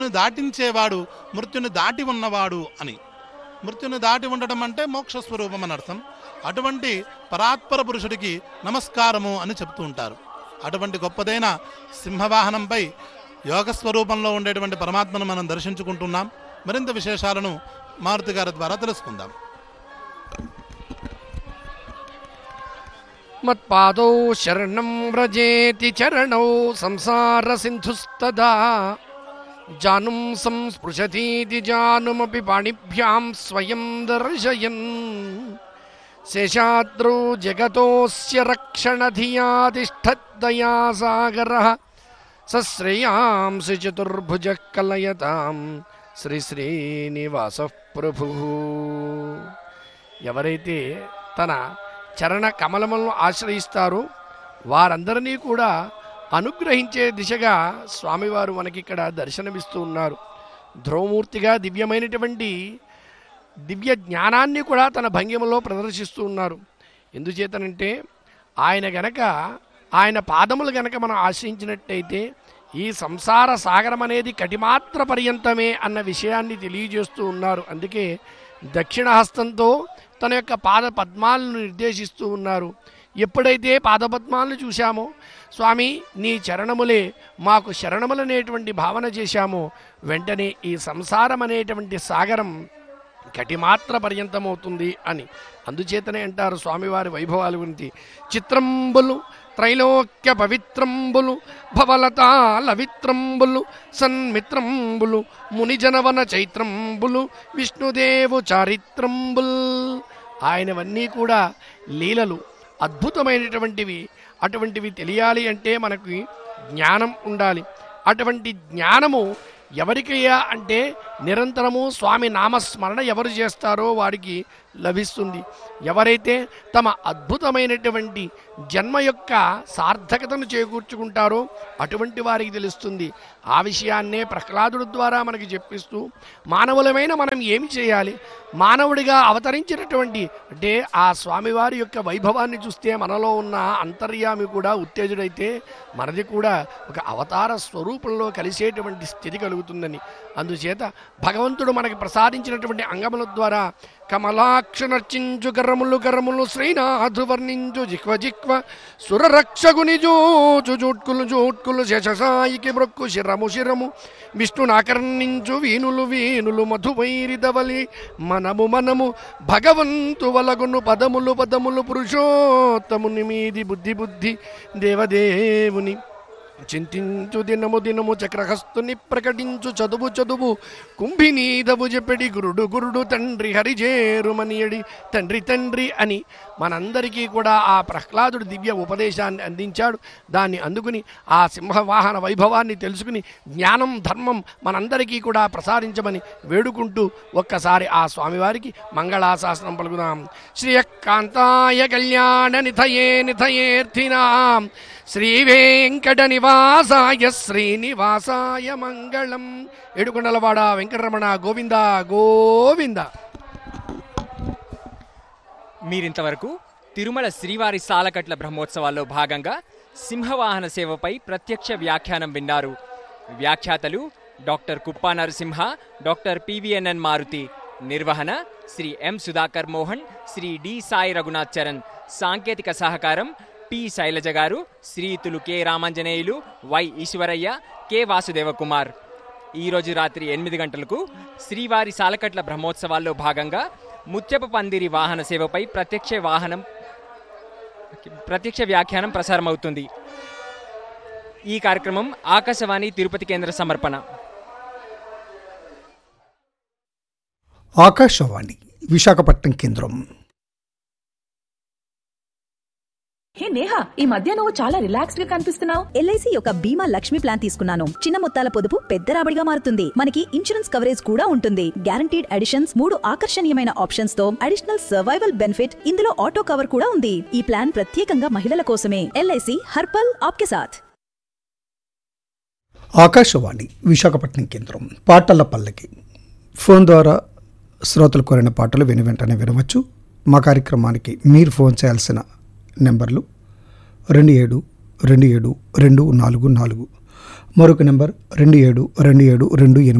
దాటించేవాడు మృత్యుని దాటి ఉన్నవాడు అని మృత్యుని దాటి ఉండడం అంటే మోక్ష స్వరూపం అని అర్థం అటువంటి పరాత్పర పురుషుడికి నమస్కారము అని చెప్తూ ఉంటారు అటువంటి గొప్పదైన సింహవాహనంపై యోగ స్వరూపంలో ఉండేటువంటి పరమాత్మను మనం దర్శించుకుంటున్నాం మరింత విశేషాలను మారుతి గారి ద్వారా తెలుసుకుందాం మత్పాదౌ శరణం వ్రజేతి చరణౌ సంసార సింధుస్తదా జానుం సంస్పృశతీతి జానుమపి పాణిభ్యాం స్వయం దర్శయన్ శేషాద్రౌ జగతోస్య రక్షణధియాతిష్టద్దయా సాగర సశ్రేయాంసి చతుర్భుజ కలయతాం శ్రీ శ్రీనివాస ప్రభు ఎవరైతే తన చరణ కమలములను ఆశ్రయిస్తారో వారందరినీ కూడా అనుగ్రహించే దిశగా స్వామివారు మనకి ఇక్కడ దర్శనమిస్తూ ఉన్నారు ధ్రువమూర్తిగా దివ్యమైనటువంటి దివ్య జ్ఞానాన్ని కూడా తన భంగిమలో ప్రదర్శిస్తూ ఉన్నారు ఎందుచేతనంటే ఆయన గనక ఆయన పాదములు గనక మనం ఆశ్రయించినట్టయితే ఈ సంసార సాగరం అనేది కటిమాత్ర పర్యంతమే అన్న విషయాన్ని తెలియజేస్తూ ఉన్నారు అందుకే దక్షిణ హస్తంతో తన యొక్క పాద పద్మాలను నిర్దేశిస్తూ ఉన్నారు ఎప్పుడైతే పాదపద్మాలను చూశామో స్వామి నీ చరణములే మాకు శరణములనేటువంటి భావన చేశామో వెంటనే ఈ సంసారం అనేటువంటి సాగరం కటిమాత్ర పర్యంతమవుతుంది అని అందుచేతనే అంటారు స్వామివారి వైభవాల గురించి చిత్రంబులు త్రైలోక్య పవిత్రంబులు భవలతాల విత్రంబులు సన్మిత్రంబులు మునిజనవన చైత్రంబులు విష్ణుదేవు చారిత్రంబుల్ ఆయనవన్నీ కూడా లీలలు అద్భుతమైనటువంటివి అటువంటివి తెలియాలి అంటే మనకి జ్ఞానం ఉండాలి అటువంటి జ్ఞానము ఎవరికయ్యా అంటే నిరంతరము స్వామి నామస్మరణ ఎవరు చేస్తారో వారికి లభిస్తుంది ఎవరైతే తమ అద్భుతమైనటువంటి జన్మ యొక్క సార్థకతను చేకూర్చుకుంటారో అటువంటి వారికి తెలుస్తుంది ఆ విషయాన్నే ప్రహ్లాదుడు ద్వారా మనకి చెప్పిస్తూ మానవులమైన మనం ఏమి చేయాలి మానవుడిగా అవతరించినటువంటి అంటే ఆ స్వామివారి యొక్క వైభవాన్ని చూస్తే మనలో ఉన్న అంతర్యామి కూడా ఉత్తేజుడైతే మనది కూడా ఒక అవతార స్వరూపంలో కలిసేటువంటి స్థితి కలుగుతుందని అందుచేత భగవంతుడు మనకి ప్రసాదించినటువంటి అంగముల ద్వారా కమలాక్ష నర్చించు గర్రములు గర్రములు శ్రీనాథు వర్ణించు జిక్వ జిక్వ సురరక్షగుని జోచు జూట్కులు జూట్కులు శేషసాయికి మృక్కు శిరము శిరము విష్ణునాకర్ణించు వీనులు వీనులు మధువైరిదవలి మనము మనము భగవంతు వలగును పదములు పదములు పురుషోత్తముని మీది బుద్ధి బుద్ధి దేవదేవుని చింతించు దినము దినము చక్రహస్తుని ప్రకటించు చదువు చదువు కుంభినీదవు చెప్పడి గురుడు గురుడు తండ్రి హరిజేరుమనియడి తండ్రి తండ్రి అని మనందరికీ కూడా ఆ ప్రహ్లాదుడు దివ్య ఉపదేశాన్ని అందించాడు దాన్ని అందుకుని ఆ సింహవాహన వైభవాన్ని తెలుసుకుని జ్ఞానం ధర్మం మనందరికీ కూడా ప్రసాదించమని వేడుకుంటూ ఒక్కసారి ఆ స్వామివారికి మంగళాశాసనం పలుకుదాం శ్రీయకాంతాయ కళ్యాణ నిథయే నిథయేర్థినాం శ్రీ వెంకట నివాసాయ శ్రీనివాసాయ మంగళం ఏడుకొండలవాడ వెంకటరమణ గోవింద గోవింద మీరింతవరకు తిరుమల శ్రీవారి సాలకట్ల బ్రహ్మోత్సవాల్లో భాగంగా సింహవాహన సేవపై ప్రత్యక్ష వ్యాఖ్యానం విన్నారు వ్యాఖ్యాతలు doctor Kuppa Narasimha doctor PVNN Maruthi నిర్వహణ శ్రీ ఎం సుధాకర్ మోహన్ శ్రీ డి సాయి రఘునాథ్ చరణ్ సాంకేతిక సహకారం పి శైలజ గారు శ్రీతులు K Ramanjaneyulu Y Eswaraiah K Vasudeva Kumar ఈరోజు రాత్రి ఎనిమిది గంటలకు శ్రీవారి సాలకట్ల బ్రహ్మోత్సవాల్లో భాగంగా ముత్యపు పందిరి వాహన సేవపై ప్రత్యక్ష వాహనం ప్రత్యక్ష వ్యాఖ్యానం ప్రసారమవుతుంది ఈ కార్యక్రమం ఆకాశవాణి తిరుపతి కేంద్ర సమర్పణ ఆకాశవాణి విశాఖపట్నం కేంద్రం హే నేహా ఈ మధ్య నువ్వు చాలా రిలాక్స్డ్ గా కనిపిస్తున్నావు ఎల్ఐసి యొక్క బీమా లక్ష్మి ప్లాన్ తీసుకున్నాను చిన్న మొత్తాల పొదుపు పెద్ద రాబడిగా మారుతుంది మనకి ఇన్సూరెన్స్ కవరేజ్ కూడా ఉంటుంది గ్యారంటీడ్ అడిషన్స్ మూడు ఆకర్షణీయమైన ఆప్షన్స్ తో అడిషనల్ సర్వైవల్ బెనిఫిట్ ఇందులో ఆటో కవర్ కూడా ఉంది ఈ ప్లాన్ ప్రత్యేకంగా మహిళల కోసమే ఎల్ఐసి హర్పల్ ఆప్కే సాథ్ ఆకాశవాణి విశాఖపట్నం కేంద్రం పాటల పల్లకి ఫోన్ ద్వారా శ్రోతలు కోరిన పాటలు విని వెంటనే వినవచ్చు మా కార్యక్రమానికి మీరు ఫోన్ చేయాల్సిన నెంబర్లు రెండు ఏడు రెండు ఏడు రెండు నాలుగు నాలుగు మరొక నెంబర్ రెండు ఏడు రెండు ఏడు రెండు ఎనిమిది